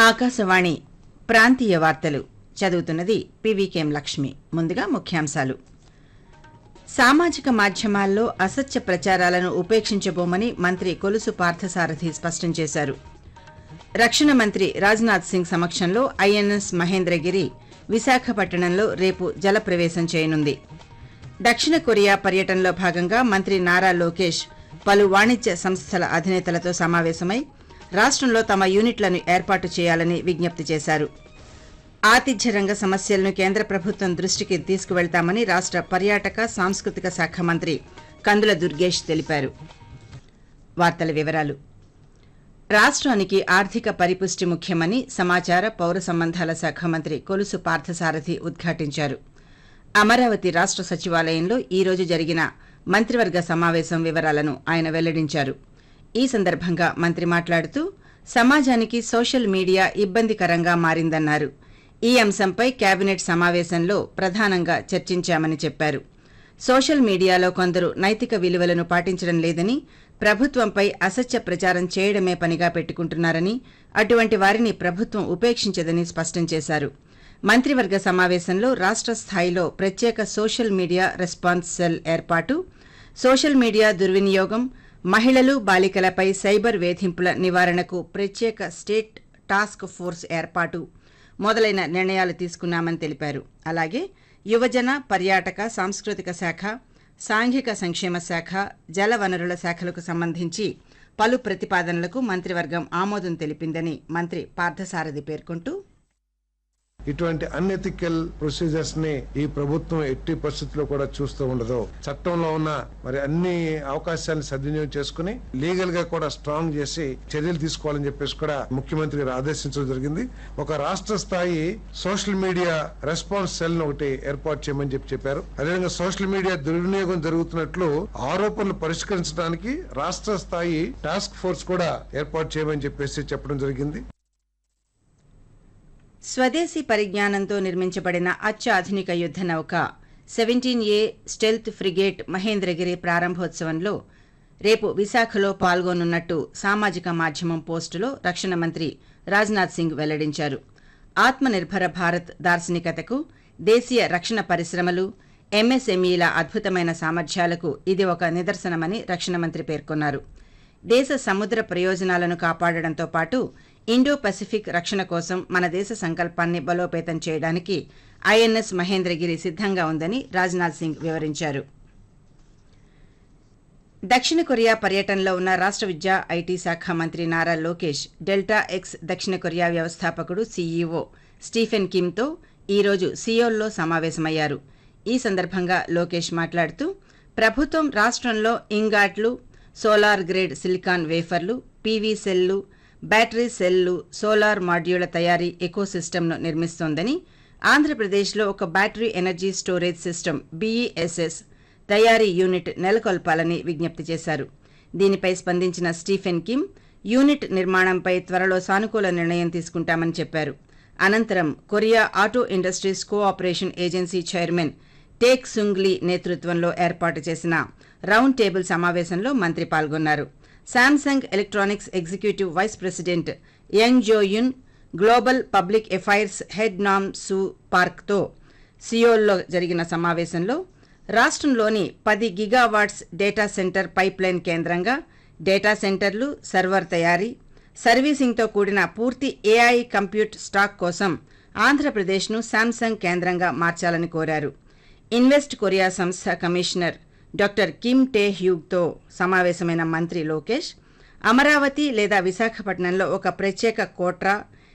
ఆకాశవాణి ప్రాంతీయ వార్తలు చదువుతున్నది పివికేం లక్ష్మి ముందుగా ముఖ్యాంశాలు సామాజిక మాధ్యమాల్లో అసత్య ప్రచారాలను ఉపేక్షించబోమని మంత్రి కొలుసు పార్థసారథి స్పష్టం చేశారు రక్షణ మంత్రి రాజ్నాథ్ సింగ్ సమక్షంలో ఐఎన్ఎస్ మహేంద్రగిరి విశాఖపట్టణంలో రేపు జలప్రవేశం చేయనుంది దక్షిణ కొరియా పర్యటనలో భాగంగా మంత్రి నారా లోకేష్ పలు వాణిజ్య సంస్థల అధినేతలతో సమావేశమై రాష్ట్రంలో తమ యూనిట్లను ఏర్పాటు చేయాలని విజ్ఞప్తి చేశారు ఆతిథ్య రంగ సమస్యలను కేంద్ర ప్రభుత్వం దృష్టికి తీసుకువెళ్తామని రాష్ట్ర పర్యాటక సాంస్కృతిక శాఖ మంత్రి కందుల దుర్గేష్ తెలిపారు వార్తల వివరాలు రాష్ట్రానికి ఆర్థిక పరిపుష్టి ముఖ్యమని సమాచార పౌర సంబంధాల శాఖ మంత్రి కొలుసు పార్థసారథి ఉద్ఘాటించారు అమరావతి రాష్ట్ర సచివాలయంలో ఈ రోజు జరిగిన మంత్రివర్గ సమావేశం వివరాలను ఆయన వెల్లడించారు ఈ సందర్భంగా మంత్రి మాట్లాడుతూ సమాజానికి సోషల్ మీడియా ఇబ్బందికరంగా మారిందన్నారు ఈ అంశంపై కేబినెట్ సమావేశంలో ప్రధానంగా చర్చించామని చెప్పారు సోషల్ మీడియాలో కొందరు నైతిక విలువలను పాటించడం లేదని ప్రభుత్వంపై అసత్య ప్రచారం చేయడమే పనిగా పెట్టుకుంటున్నారని అటువంటి వారిని ప్రభుత్వం ఉపేక్షించదని స్పష్టం చేశారు మంత్రివర్గ సమావేశంలో రాష్ట్ర స్థాయిలో ప్రత్యేక సోషల్ మీడియా రెస్పాన్స్ సెల్ ఏర్పాటు సోషల్ మీడియా దుర్వినియోగం మహిళలు బాలికలపై సైబర్ వేధింపుల నివారణకు ప్రత్యేక స్టేట్ టాస్క్ ఫోర్స్ ఏర్పాటు మొదలైన నిర్ణయాలు తీసుకున్నామని తెలిపారు అలాగే యువజన పర్యాటక సాంస్కృతిక శాఖ సాంఘిక సంక్షేమ శాఖ జల వనరుల శాఖలకు సంబంధించి పలు ప్రతిపాదనలకు మంత్రివర్గం ఆమోదం తెలిపిందని మంత్రి పార్థసారథి పేర్కొంటూ ఇటువంటి అన్ఎథికల్ ప్రొసీజర్స్ ని ఈ ప్రభుత్వం ఎట్టి పరిస్థితుల్లో కూడా చూస్తూ ఉండదు చట్టంలో ఉన్న మరి అన్ని అవకాశాలను సద్వినియోగం చేసుకుని లీగల్ గా కూడా స్ట్రాంగ్ చేసి చర్యలు తీసుకోవాలని చెప్పేసి కూడా ముఖ్యమంత్రి గారు ఆదేశించడం జరిగింది ఒక రాష్ట్ర స్థాయి సోషల్ మీడియా రెస్పాన్స్ సెల్ ఒకటి ఏర్పాటు చేయమని చెప్పి చెప్పారు అదేవిధంగా సోషల్ మీడియా దుర్వినియోగం జరుగుతున్నట్లు ఆరోపణలు పరిష్కరించడానికి రాష్ట్ర స్థాయి టాస్క్ ఫోర్స్ కూడా ఏర్పాటు చేయమని చెప్పేసి చెప్పడం జరిగింది స్వదేశీ పరిజ్ఞానంతో నిర్మించబడిన అత్యాధునిక యుద్ధ నౌక seventeen A stealth frigate Mahendragiri ప్రారంభోత్సవంలో రేపు విశాఖలో పాల్గొనున్నట్టు సామాజిక మాధ్యమం పోస్టులో రక్షణ మంత్రి రాజ్నాథ్ సింగ్ వెల్లడించారు ఆత్మనిర్భర భారత్ దార్శనికతకు దేశీయ రక్షణ పరిశ్రమలు ఎంఎస్ఎంఈల అద్భుతమైన సామర్థ్యాలకు ఇది ఒక నిదర్శనమని రక్షణ మంత్రి పేర్కొన్నారు దేశ సముద్ర ప్రయోజనాలను కాపాడడంతో పాటు ఇండో పసిఫిక్ రక్షణ కోసం మన దేశ సంకల్పాన్ని బలోపేతం చేయడానికి ఐఎన్ఎస్ మహేంద్రగిరి సిద్ధంగా ఉందని రాజ్నాథ్ సింగ్ వివరించారు దక్షిణ కొరియా పర్యటనలో ఉన్న రాష్ట్ర విద్యా ఐటీ శాఖ మంత్రి నారా లోకేష్ డెల్టా ఎక్స్ దక్షిణ కొరియా వ్యవస్థాపకుడు సీఈఓ స్టీఫెన్ కిమ్తో ఈరోజు సియోల్లో సమావేశమయ్యారు ఈ సందర్భంగా లోకేష్ మాట్లాడుతూ ప్రభుత్వం రాష్ట్రంలో ఇంగాట్లు సోలార్ గ్రేడ్ సిలికాన్ వేఫర్లు PV cell battery cell solar మాడ్యూళ్ల తయారీ ఎకోసిస్టమ్ను నిర్మిస్తోందని ఆంధ్రప్రదేశ్లో ఒక battery energy storage system BESS తయారీ యూనిట్ నెలకొల్పాలని విజ్ఞప్తి చేశారు దీనిపై స్పందించిన స్టీఫెన్ కిమ్ యూనిట్ నిర్మాణంపై త్వరలో సానుకూల నిర్ణయం తీసుకుంటామని చెప్పారు అనంతరం Korea auto industries cooperation agency chairman Taek Sunglee నేతృత్వంలో ఏర్పాటు చేసిన రౌండ్ టేబుల్ సమావేశంలో మంత్రి పాల్గొన్నారు Samsung electronics executive vice president Young Joyun global public affairs head Nam Su పార్క్తో సియోల్లో జరిగిన సమావేశంలో రాష్ట్రంలోని పది గిగావాట్స్ డేటా సెంటర్ పైప్లైన్ కేంద్రంగా డేటా సెంటర్లు సర్వర్ తయారీ సర్వీసింగ్తో కూడిన పూర్తి ఏఐ కంప్యూట్ స్టాక్ కోసం ఆంధ్రప్రదేశ్ను శాంసంగ్ కేంద్రంగా మార్చాలని కోరారు ఇన్వెస్ట్ కొరియా సంస్థ కమిషనర్ డాక్టర్ కిమ్ టే హ్యూగ్తో సమావేశమైన మంత్రి లోకేష్ అమరావతి లేదా విశాఖపట్నంలో ఒక ప్రత్యేక కోట్రా